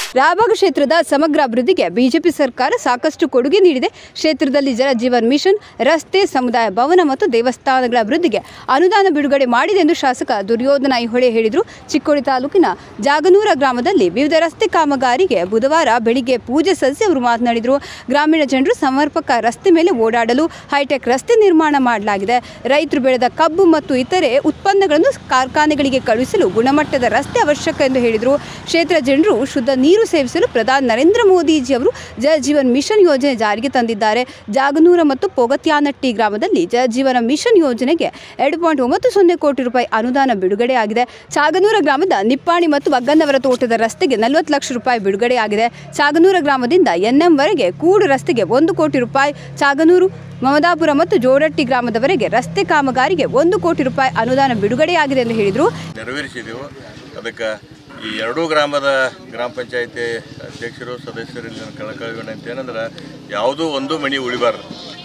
ರಾಯಬಾಗ ಕ್ಷೇತ್ರದ ಸಮಗ್ರ ಅಭಿವೃದ್ಧಿಗೆ ಬಿಜೆಪಿ ಸರ್ಕಾರ ಸಾಕಷ್ಟು ಕೊಡುಗೆ ನೀಡಿದೆ ಕ್ಷೇತ್ರದಲ್ಲಿ ಜಲ ಜೀವನ್ ಮಿಷನ್ ರಸ್ತೆ ಸಮುದಾಯ ಭವನ ಮತ್ತು ದೇವಸ್ಥಾನಗಳ ಅಭಿವೃದ್ಧಿಗೆ ಅನುದಾನ ಬಿಡುಗಡೆ ಮಾಡಿದೆ ಎಂದು ಶಾಸಕ ದುರ್ಯೋಧನ ಐಹೊಳೆ ಹೇಳಿದರು ಚಿಕ್ಕೋಡಿ ತಾಲೂಕಿನ ಜಾಗನೂರ ಗ್ರಾಮದಲ್ಲಿ ವಿವಿಧ ರಸ್ತೆ ಕಾಮಗಾರಿಗೆ ಬುಧವಾರ ಬೆಳಿಗ್ಗೆ ಪೂಜೆ ಸಲ್ಲಿಸಿ ಅವರು ಮಾತನಾಡಿದರು ಗ್ರಾಮೀಣ ಜನರು ಸಮರ್ಪಕ ರಸ್ತೆ ಮೇಲೆ ಓಡಾಡಲು ಹೈಟೆಕ್ ರಸ್ತೆ ನಿರ್ಮಾಣ ಮಾಡಲಾಗಿದೆ ರೈತರು ಬೆಳೆದ ಕಬ್ಬು ಮತ್ತು ಇತರೆ ಉತ್ಪನ್ನಗಳನ್ನು ಕಾರ್ಖಾನೆಗಳಿಗೆ ಕಳುಹಿಸಲು ಗುಣಮಟ್ಟದ ರಸ್ತೆ ಅವಶ್ಯಕ ಎಂದು ಹೇಳಿದರು ಕ್ಷೇತ್ರ ಜನರು ಶುದ್ಧ ನೀರು ಸೇವಿಸಲು ಪ್ರಧಾನಿ ನರೇಂದ್ರ ಮೋದಿಜಿ ಅವರು ಜಲ ಜೀವನ್ ಮಿಷನ್ ಯೋಜನೆ ಜಾರಿಗೆ ತಂದಿದ್ದಾರೆ ಜಾಗನೂರ ಮತ್ತು ಪೊಗತ್ಯಾನಟ್ಟಿ ಗ್ರಾಮದಲ್ಲಿ ಜಲ ಜೀವನ ಮಿಷನ್ ಯೋಜನೆಗೆ ಎರಡು ಪಾಯಿಂಟ್ ಒಂಬತ್ತು ಸೊನ್ನೆ ಕೋಟಿ ರೂಪಾಯಿ ಅನುದಾನ ಬಿಡುಗಡೆಯಾಗಿದೆ ಚಾಗನೂರ ಗ್ರಾಮದ ನಿಪ್ಪಾಣಿ ಮತ್ತು ವಗ್ಗನ್ನವರ ತೋಟದ ರಸ್ತೆಗೆ ನಲವತ್ತು ಲಕ್ಷ ರೂಪಾಯಿ ಬಿಡುಗಡೆಯಾಗಿದೆ ಚಾಗನೂರ ಗ್ರಾಮದಿಂದ ಎನ್ಎಂವರೆಗೆ ಕೂಡು ರಸ್ತೆಗೆ ಒಂದು ಕೋಟಿ ರೂಪಾಯಿ ಚಾಗನೂರು ಮಮದಾಪುರ ಮತ್ತು ಜೋಡಟ್ಟಿ ಗ್ರಾಮದವರೆಗೆ ರಸ್ತೆ ಕಾಮಗಾರಿಗೆ ಒಂದು ಕೋಟಿ ರೂಪಾಯಿ ಅನುದಾನ ಬಿಡುಗಡೆಯಾಗಿದೆ ಎಂದು ಹೇಳಿದರು ನೆರವೇರಿಸಿದೆವು ಅದಕ್ಕೆ ಈ ಎರಡೂ ಗ್ರಾಮದ ಗ್ರಾಮ ಪಂಚಾಯತಿ ಅಧ್ಯಕ್ಷರು ಸದಸ್ಯರಲ್ಲಿ ನನ್ನ ಕಳಕಳಿ ವಿನಂತಿ ಏನಂದ್ರೆ ಯಾವುದೂ ಒಂದು ಮನೆ ಉಳಿಬಾರ್ದು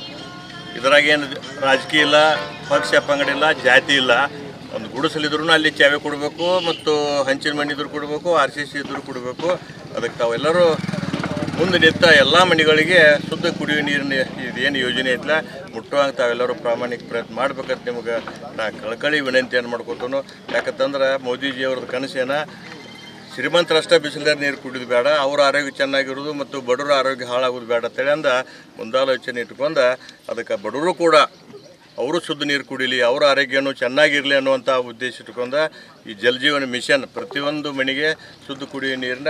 ಇದ್ರಾಗ ಏನು ರಾಜಕೀಯ ಇಲ್ಲ ಪಕ್ಷ ಪಂಗಡಿಲ್ಲ ಜಾತಿ ಇಲ್ಲ ಒಂದು ಗುಡಿಸಲಿದ್ರು ಅಲ್ಲಿ ಚಾವೆ ಕೊಡಬೇಕು ಮತ್ತು ಹಂಚಿನ ಮನೆ ಇದ್ರು ಕೊಡಬೇಕು ಆರ್ ಸಿ ಸಿ ಇದ್ರು ಕೊಡಬೇಕು ಅದಕ್ಕೆ ತಾವೆಲ್ಲರೂ ಮುಂದೆ ನಿಂತ ಎಲ್ಲ ಮನೆಗಳಿಗೆ ಶುದ್ಧ ಕುಡಿಯುವ ನೀರಿನ ಇದೇನು ಯೋಜನೆ ಐತಲ್ಲ ಮುಟ್ಟುವಂಗ ತಾವೆಲ್ಲರೂ ಪ್ರಾಮಾಣಿಕ ಪ್ರಯತ್ನ ಮಾಡ್ಬೇಕಂತ ನಿಮ್ಗೆ ನಾ ಕಳಕಳಿ ವಿನಂತಿಯನ್ನು ಮಾಡ್ಕೊತಾನು ಯಾಕಂತಂದ್ರೆ ಮೋದಿಜಿ ಅವ್ರದ್ದು ಕನಸೇನ ಶ್ರೀಮಂತರಷ್ಟೇ ಬಿಸಿಲಿನ ನೀರು ಕುಡಿಯೋದು ಬೇಡ ಅವ್ರ ಆರೋಗ್ಯ ಚೆನ್ನಾಗಿರೋದು ಮತ್ತು ಬಡವರ ಆರೋಗ್ಯ ಹಾಳಾಗೋದು ಬೇಡ ಅಂತೇಳಿ ಅಂದ ಮುಂದಾಲೋಚನೆ ಇಟ್ಕೊಂಡು ಅದಕ್ಕೆ ಬಡವರು ಕೂಡ ಅವರು ಶುದ್ಧ ನೀರು ಕುಡೀಲಿ ಅವ್ರ ಆರೋಗ್ಯನೂ ಚೆನ್ನಾಗಿರಲಿ ಅನ್ನುವಂಥ ಉದ್ದೇಶ ಇಟ್ಕೊಂಡು ಈ ಜಲಜೀವನ ಮಿಷನ್ ಪ್ರತಿಯೊಂದು ಮನೆಗೆ ಶುದ್ಧ ಕುಡಿಯುವ ನೀರಿನ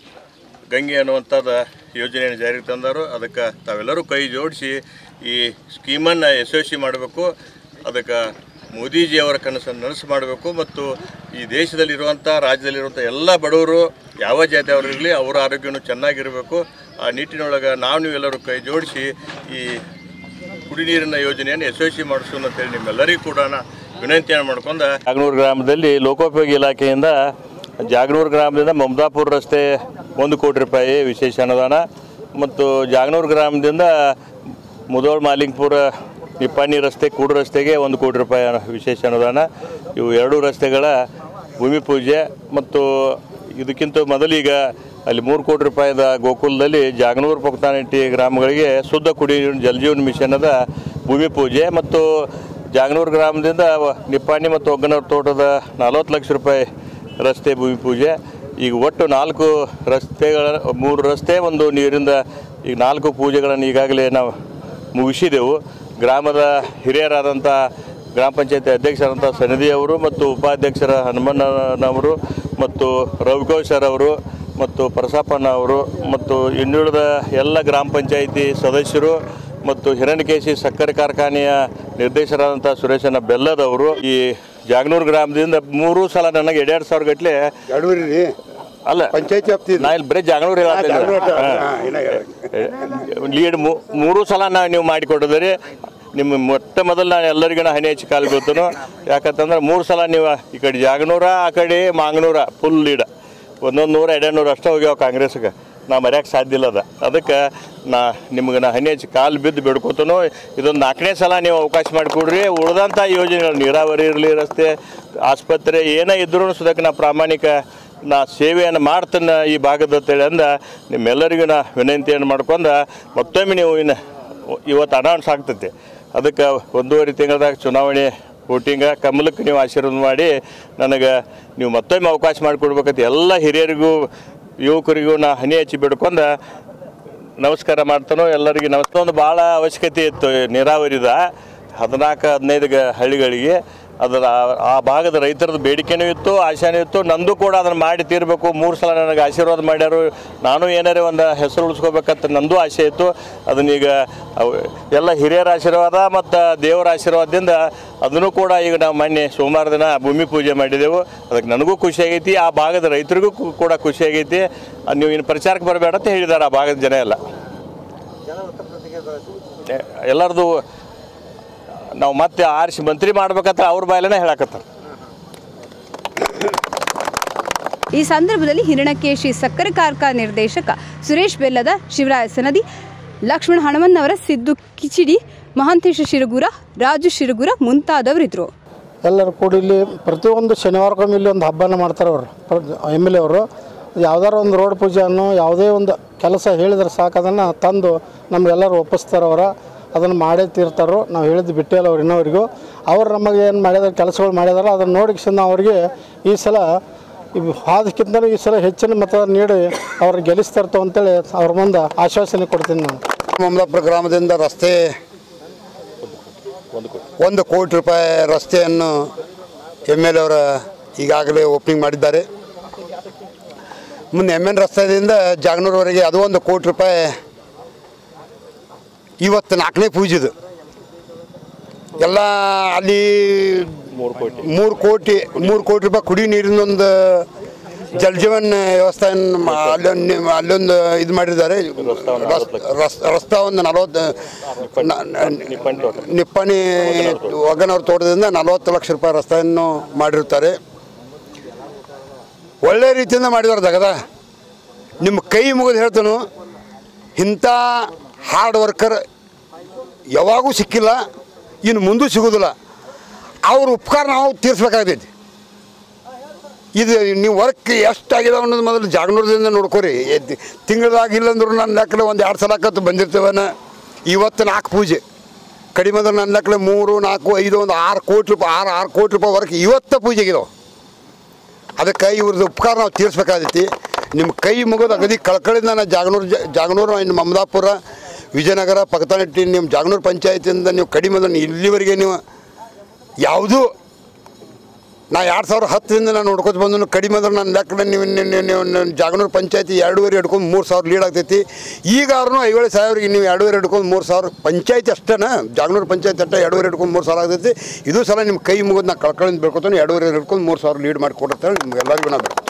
ಗಂಗೆ ಅನ್ನುವಂಥದ್ದು ಯೋಜನೆಯನ್ನು ಜಾರಿಗೆ ತಂದರು ಅದಕ್ಕೆ ತಾವೆಲ್ಲರೂ ಕೈ ಜೋಡಿಸಿ ಈ ಸ್ಕೀಮನ್ನು ಯಶಸ್ವಿ ಮಾಡಬೇಕು ಅದಕ್ಕೆ ಮೋದಿಜಿಯವರ ಕನಸನ್ನು ನನಸು ಮಾಡಬೇಕು ಮತ್ತು ಈ ದೇಶದಲ್ಲಿರುವಂಥ ರಾಜ್ಯದಲ್ಲಿರುವಂಥ ಎಲ್ಲ ಬಡವರು ಯಾವ ಜಾತಿಯವರು ಇರಲಿ ಅವರ ಆರೋಗ್ಯನೂ ಚೆನ್ನಾಗಿರಬೇಕು ಆ ನಿಟ್ಟಿನೊಳಗೆ ನಾವು ನೀವೆಲ್ಲರೂ ಕೈ ಜೋಡಿಸಿ ಈ ಕುಡಿ ನೀರಿನ ಯೋಜನೆಯನ್ನು ಯಶಸ್ವಿ ಮಾಡಿಸೋಣ ಅಂತೇಳಿ ನಿಮ್ಮೆಲ್ಲರಿಗೂ ಕೂಡ ನಾ ವಿನಂತಿಯನ್ನು ಮಾಡ್ಕೊಂಡು ಜಾಗನೂರು ಗ್ರಾಮದಲ್ಲಿ ಲೋಕೋಪಯೋಗಿ ಇಲಾಖೆಯಿಂದ ಜಾಗನೂರು ಗ್ರಾಮದಿಂದ ಮಮದಾಪುರ ರಸ್ತೆ ಒಂದು ಕೋಟಿ ರೂಪಾಯಿ ವಿಶೇಷ ಅನುದಾನ ಮತ್ತು ಜಾಗನೂರು ಗ್ರಾಮದಿಂದ ಮುದೋಳ್ ಮಾಲಿಂಗ್ಪುರ ನಿಪ್ಪಾಣಿ ರಸ್ತೆ ಕೂಡು ರಸ್ತೆಗೆ ಒಂದು ಕೋಟಿ ರೂಪಾಯಿ ವಿಶೇಷ ಅನುದಾನ ಇವು ಎರಡೂ ರಸ್ತೆಗಳ ಭೂಮಿ ಪೂಜೆ ಮತ್ತು ಇದಕ್ಕಿಂತ ಮೊದಲೀಗ ಅಲ್ಲಿ ಮೂರು ಕೋಟಿ ರೂಪಾಯಿದ ಗೋಕುಲದಲ್ಲಿ ಜಾಗನೂರು ಪೊಕ್ತಾನಟ್ಟಿ ಗ್ರಾಮಗಳಿಗೆ ಶುದ್ಧ ಕುಡಿ ಜಲಜೀವನ ಮಿಷನದ ಭೂಮಿ ಪೂಜೆ ಮತ್ತು ಜಾಗನೂರು ಗ್ರಾಮದಿಂದ ವ- ನಿಪ್ಪಾಣಿ ಮತ್ತು ಒಗ್ಗನೂರು ತೋಟದ ನಲವತ್ತು ಲಕ್ಷ ರೂಪಾಯಿ ರಸ್ತೆ ಭೂಮಿ ಪೂಜೆ ಈಗ ಒಟ್ಟು ನಾಲ್ಕು ರಸ್ತೆಗಳ ಮೂರು ರಸ್ತೆ ಒಂದು ನೀರಿಂದ ಈಗ ನಾಲ್ಕು ಪೂಜೆಗಳನ್ನು ಈಗಾಗಲೇ ನಾವು ಮುಗಿಸಿದೆವು ಗ್ರಾಮದ ಹಿರಿಯರಾದಂಥ ಗ್ರಾಮ ಪಂಚಾಯತಿ ಅಧ್ಯಕ್ಷರಾದಂಥ ಸನದಿ ಅವರು ಮತ್ತು ಉಪಾಧ್ಯಕ್ಷರ ಹನುಮಣ್ಣನವರು ಮತ್ತು ರವಿಕೌಶ್ ಸರ್ ಅವರು ಮತ್ತು ಪರಸಪ್ಪಣ್ಣ ಅವರು ಮತ್ತು ಇನ್ನುಳಿದ ಎಲ್ಲ ಗ್ರಾಮ ಪಂಚಾಯಿತಿ ಸದಸ್ಯರು ಮತ್ತು ಹಿರಣ್ಯಕೇಶಿ ಸಕ್ಕರೆ ಕಾರ್ಖಾನೆಯ ನಿರ್ದೇಶಕರಾದಂಥ ಸುರೇಶನ ಬೆಲ್ಲದವರು ಈ ಜಾಗನೂರು ಗ್ರಾಮದಿಂದ ಮೂರು ಸಲ ನನಗೆ ಎರಡೆರಡು ಸಾವಿರ ಗಟ್ಟಲೆ ಎರಡೂರಿ ರೀ ಅಲ್ಲ ಪಂಚಾಯತಿ ವ್ಯಾಪ್ತಿ ನಾ ಇಲ್ಲಿ ಬರೀ ಜಾಗನೂರು ಲೀಡ್ ಮೂರು ಸಲ ನಾ ನೀವು ಮಾಡಿಕೊಟ್ಟಿದ್ದೀರಿ ನಿಮ್ಮ ಮೊಟ್ಟ ಮೊದಲು ನಾನು ಎಲ್ಲರಿಗೂ ನಾ ಹನಿ ಹಚ್ಚಿ ಕಾಲು ಬೀಳ್ತೇನೆ ಯಾಕಂತಂದ್ರೆ ಮೂರು ಸಲ ನೀವು ಈ ಕಡೆ ಜಾಗನೂರ ಆ ಕಡೆ ಮಾಂಗನೂರ ಫುಲ್ ಲೀಡ್ ಒಂದೊಂದು ನೂರ ಎರಡು ನೂರು ಅಷ್ಟೇ ಹೋಗ್ಯಾವ ಕಾಂಗ್ರೆಸ್ಗೆ ನಾ ಮರ್ಯಾಕೆ ಸಾಧ್ಯ ಇಲ್ಲ ಅದ ಅದಕ್ಕೆ ನಾ ನಿಮ್ಗೆ ನಾ ಹನಿ ಹಚ್ಚಿ ಕಾಲು ಬಿದ್ದು ಬಿಡ್ಕೋತನೋ ಇದೊಂದು ನಾಲ್ಕನೇ ಸಲ ನೀವು ಅವಕಾಶ ಮಾಡಿಕೊಡ್ರಿ ಉಳಿದಂಥ ಯೋಜನೆಗಳು ನೀರಾವರಿ ಇರಲಿ ರಸ್ತೆ ಆಸ್ಪತ್ರೆ ಏನೇ ಇದ್ರೂ ಸುದಕ್ಕೆ ನಾ ಪ್ರಾಮಾಣಿಕ ನಾ ಸೇವೆಯನ್ನು ಮಾಡ್ತೇನೆ ಈ ಭಾಗದ ಅಂತೇಳಿ ಅಂದ ನಿಮ್ಮೆಲ್ಲರಿಗೂ ನಾ ವಿನಂತಿಯನ್ನು ಮಾಡ್ಕೊಂಡು ಮತ್ತೊಮ್ಮೆ ನೀವು ಇನ್ನು ಇವತ್ತು ಅನೌನ್ಸ್ ಆಗ್ತೈತಿ ಅದಕ್ಕೆ ಒಂದೂವರೆ ತಿಂಗಳದಾಗ ಚುನಾವಣೆ ವೋಟಿಂಗ ಕಮಲಕ್ಕೆ ನೀವು ಆಶೀರ್ವಾದ ಮಾಡಿ ನನಗೆ ನೀವು ಮತ್ತೊಮ್ಮೆ ಅವಕಾಶ ಮಾಡಿಕೊಡ್ಬೇಕಂತ ಎಲ್ಲ ಹಿರಿಯರಿಗೂ ಯುವಕರಿಗೂ ನಾ ಹನಿ ಹಚ್ಚಿ ಬಿಡ್ಕೊಂಡು ನಮಸ್ಕಾರ ಮಾಡ್ತಾನೋ ಎಲ್ಲರಿಗೆ ನಮಸ್ಕಾರ ಒಂದು ಭಾಳ ಅವಶ್ಯಕತೆ ಇತ್ತು ನೀರಾವರಿದ ಹದಿನಾಲ್ಕು ಹದಿನೈದು ಗ ಹಳ್ಳಿಗಳಿಗೆ ಅದರ ಆ- ಆ ಭಾಗದ ರೈತರದ್ದು ಬೇಡಿಕೆನೂ ಇತ್ತು ಆಶಾನೂ ಇತ್ತು ನಂದು ಕೂಡ ಅದನ್ನು ಮಾಡಿ ತೀರಬೇಕು ಮೂರು ಸಲ ನನಗೆ ಆಶೀರ್ವಾದ ಮಾಡ್ಯಾರು ನಾನು ಏನಾರೇ ಒಂದು ಹೆಸರು ಉಳಿಸ್ಕೋಬೇಕಂತ ನಂದು ಆಸೆ ಇತ್ತು ಅದನ್ನೀಗ ಅವ್- ಎಲ್ಲ ಹಿರಿಯರ ಆಶೀರ್ವಾದ ಮತ್ತು ದೇವರ ಆಶೀರ್ವಾದದಿಂದ ಅದನ್ನು ಕೂಡ ಈಗ ನಾವು ಮೊನ್ನೆ ಸೋಮವಾರ ದಿನ ಭೂಮಿ ಪೂಜೆ ಮಾಡಿದೆವು ಅದಕ್ಕೆ ನನಗೂ ಖುಷಿ ಆಗೈತಿ ಆ ಭಾಗದ ರೈತರಿಗೂ ಕು- ಕೂಡ ಖುಷಿ ಆಗೈತಿ ಅದ್ ನೀವು ಇನ್ನು ಪ್ರಚಾರಕ್ಕೆ ಬರಬೇಡ ಅಂತ ಹೇಳಿದ್ದಾರೆ ಆ ಭಾಗದ ಜನ ಎಲ್ಲ ಎ- ಎಲ್ಲರದು ನಾವು ಮತ್ತೆ ಆರಿಸಿ ಮಂತ್ರಿ ಮಾಡ್ಬೇಕಂತ ಅವ್ರ ಬಾಯಲ್ಲೇ ಹೇಳಕತ್ತಾರೆ ಈ ಸಂದರ್ಭದಲ್ಲಿ ಹಿರಣಕೇಶಿ ಸಕ್ಕರೆ ಕಾರ್ಖಾನೆ ನಿರ್ದೇಶಕ ಸುರೇಶ್ ಬೆಲ್ಲದ ಶಿವರಾಯ ಸನದಿ ಲಕ್ಷ್ಮಣ ಹಣಮನ್ನವರ ಸಿದ್ದು ಕಿಚಿಡಿ ಮಹಾಂತೇಶ ಶಿರಗೂರ ರಾಜು ಶಿರಗೂರ ಮುಂತಾದವರಿದ್ದರು ಎಲ್ಲರೂ ಕೂಡಿ ಇಲ್ಲಿ ಪ್ರತಿಯೊಂದು ಶನಿವಾರಕ್ಕೊಮ್ಮೆ ಇಲ್ಲಿ ಒಂದು ಹಬ್ಬನ ಮಾಡ್ತಾರೆ ಅವರು ಎಮ್ ಎಲ್ ಎ ಅವರು ಯಾವ್ದಾರ ಒಂದು ರೋಡ್ ಪೂಜೆಯನ್ನು ಯಾವುದೇ ಒಂದು ಕೆಲಸ ಹೇಳಿದ್ರೆ ಸಾಕು ಅದನ್ನು ತಂದು ನಮಗೆಲ್ಲರೂ ಒಪ್ಪಿಸ್ತಾರೆ ಅವರ ಅದನ್ನು ಮಾಡೇ ತೀರ್ತಾರೋ ನಾವು ಹೇಳಿದ್ದು ಬಿಟ್ಟಿಲ್ಲ ಅವ್ರು ಇನ್ನವರಿಗೂ ಅವ್ರು ನಮಗೆ ಏನು ಮಾಡಿದಾರೆ ಕೆಲಸಗಳು ಮಾಡಿದಾರೆ ಅದನ್ನು ನೋಡಿಕೊಂಡು ಅವರಿಗೆ ಈ ಸಲ ಅದಕ್ಕಿಂತಲೂ ಈ ಸಲ ಹೆಚ್ಚಿನ ಮತ ನೀಡಿ ಅವ್ರಿಗೆ ಗೆಲ್ಲಿಸ್ತಾರ್ತೋ ಅಂತೇಳಿ ಅವ್ರ ಮುಂದೆ ಆಶ್ವಾಸನೆ ಕೊಡ್ತೀನಿ ನಾನು ಮಮದಾಪುರ ಗ್ರಾಮದಿಂದ ರಸ್ತೆ ಒಂದು ಕೋಟಿ ರೂಪಾಯಿ ರಸ್ತೆಯನ್ನು ಎಮ್ ಎಲ್ ಅವರ ಈಗಾಗಲೇ ಓಪನಿಂಗ್ ಮಾಡಿದ್ದಾರೆ ಮುಂದೆ ಎಮ್ ಎನ್ ರಸ್ತೆಯಿಂದ ಜಾಗನೂರವರೆಗೆ ಅದು ಒಂದು ಕೋಟಿ ರೂಪಾಯಿ ಇವತ್ತು ನಾಲ್ಕನೇ ಪೂಜೆದು ಎಲ್ಲ ಅಲ್ಲಿ ಮೂರು ಕೋಟಿ ಮೂರು ಕೋಟಿ ರೂಪಾಯಿ ಕುಡಿ ನೀರಿನೊಂದು ಜಲಜೀವನ್ ವ್ಯವಸ್ಥೆಯನ್ನು ಮಾ- ಅಲ್ಲೊಂದು ನಿ- ಅಲ್ಲೊಂದು ಇದು ಮಾಡಿದ್ದಾರೆ ರಸ್- ರಸ್- ರಸ್ತೆ ಒಂದು ನಲವತ್ತು ನ- ನ- ನಿಪ್ಪಾಣಿ ಒಗ್ಗನವ್ರ ತೋಟದಿಂದ ನಲವತ್ತು ಲಕ್ಷ ರೂಪಾಯಿ ರಸ್ತೆಯನ್ನು ಮಾಡಿರ್ತಾರೆ ಒಳ್ಳೆ ರೀತಿಯಿಂದ ಮಾಡಿದ್ದಾರೆ ದಗದ ನಿಮ್ಮ ಕೈ ಮುಗಿದು ಹೇಳ್ತಾನು ಇಂಥ ಹಾರ್ಡ್ ವರ್ಕರ್ ಯಾವಾಗೂ ಸಿಕ್ಕಿಲ್ಲ ಇನ್ನು ಮುಂದೂ ಸಿಗೋದಿಲ್ಲ ಅವ್ರ ಉಪಕಾರ ನಾವು ತೀರಿಸ್ಬೇಕಾಗ್ತೈತಿ ಇದು ನೀವು ವರ್ಕ್ ಎಷ್ಟಾಗಿದೆ ಅನ್ನೋದು ಮೊದಲು ಜಾಗನೂರದಿಂದ ನೋಡ್ಕೊರಿ ತಿಂಗಳದಾಗ ಇಲ್ಲಂದ್ರೂ ನನ್ನ ಲೆಕ್ಕಲೆ ಒಂದು ಎರಡು ಸಲ ಕತ್ತು ಬಂದಿರ್ತೇವನ ಇವತ್ತು ನಾಲ್ಕು ಪೂಜೆ ಕಡಿಮೆ ಅಂದ್ರೆ ನನ್ನ ಲೆಕ್ಕಲೆ ಮೂರು ನಾಲ್ಕು ಐದು ಒಂದು ಆರು ಕೋಟಿ ರೂಪಾಯಿ ಆರು ಆರು ಕೋಟಿ ರೂಪಾಯಿ ವರ್ಕ್ ಇವತ್ತು ಪೂಜೆಗಿದಾವೆ ಅದಕ್ಕೆ ಇವ್ರದ್ದು ಉಪಕಾರ ನಾವು ತೀರಿಸ್ಬೇಕಾಗೈತಿ ನಿಮ್ಮ ಕೈ ಮುಗಿದು ಅಗದಿ ಕಳ್ಕಳಿಂದ ನಾನು ಜಾಗನೂರು ಜ ಜಾಗನೂರು ಇನ್ನು ಮಮದಾಪುರ ವಿಜಯನಗರ ಪಕತಾನಟ್ಟಿ ನಿಮ್ಮ ಜಾಗನೂರು ಪಂಚಾಯತಿಯಿಂದ ನೀವು ಕಡಿಮೆ ಅಂದ್ರೆ ಇಲ್ಲಿವರೆಗೆ ನೀವು ಯಾವುದೂ ನಾ ಎರಡು ಸಾವಿರ ಹತ್ತರಿಂದ ನಾನು ನೋಡ್ಕೊತ ಬಂದು ಕಡಿಮೆ ಅಂದ್ರೆ ನನ್ನ ಲೆಕ್ಕ ನೀವು ನೀವು- ನೀವು ನೀವು ನನ್ನ ಜಾಗನೂರು ಪಂಚಾಯತಿ ಎರಡೂವರೆ ಹಿಡ್ಕೊಂಡು ಮೂರು ಸಾವಿರ ಲೀಡ್ ಆಗ್ತೈತಿ ಈಗ ಅವ್ರನ್ನೂ ಐವೇಳು ಸಾವಿರಗೆ ನೀವು ಎರಡೂವರೆ ಹಿಡ್ಕೊಂಡು ಮೂರು ಸಾವಿರ ಪಂಚಾಯತಿ ಅಷ್ಟೇನ ಜಾಗನೂರು ಪಂಚಾಯತಿ ಅಷ್ಟೇ ಎರಡೂವರೆ ಹಿಡ್ಕೊಂಡು ಮೂರು ಸಾವಿರ ಆಗ್ತೈತಿ ಇದು ಸಲ ನಿಮ್ಮ ಕೈ ಮುಗಿದು ನಾ ಕಳ್ಕೊಳ್ಳಿ ಬೇಡ್ಕೊತಾನೆ ಎರಡೂವರೆ ಹಿಡ್ಕೊಂಡು ಮೂರು ಸಾವಿರ ಲೀಡ್ ಮಾಡಿ ಕೊಡುತ್ತೇನೆ ನಿಮ್ಗೆ ಎಲ್ಲರಿಗೂ ನಾವು